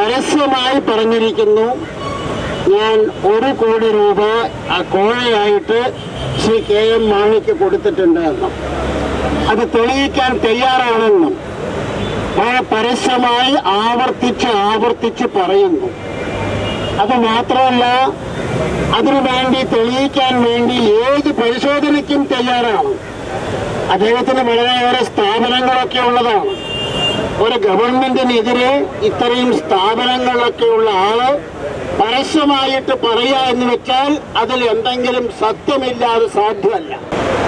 പരസ്യമായി പറഞ്ഞിരിക്കുന്നു ഞാൻ ഒരു കോടി രൂപ ആ കോഴയായിട്ട് ശ്രീ കെ എം മാണിക്ക് കൊടുത്തിട്ടുണ്ട് എന്നും അത് തെളിയിക്കാൻ തയ്യാറാണെന്നും വളരെ പരസ്യമായി ആവർത്തിച്ച് ആവർത്തിച്ച് പറയുന്നു അത് മാത്രമല്ല അതിനുവേണ്ടി തെളിയിക്കാൻ വേണ്ടി ഏത് പരിശോധനയ്ക്കും തയ്യാറാണ് അദ്ദേഹത്തിന് വളരെയേറെ സ്ഥാപനങ്ങളൊക്കെ ഉള്ളതാണ് ഒരു ഗവൺമെന്റിനെതിരെ ഇത്രയും സ്ഥാപനങ്ങളൊക്കെ ഉള്ള ആള് പരസ്യമായിട്ട് പറയുക എന്ന് വെച്ചാൽ അതിൽ എന്തെങ്കിലും സത്യമില്ലാതെ സാധ്യമല്ല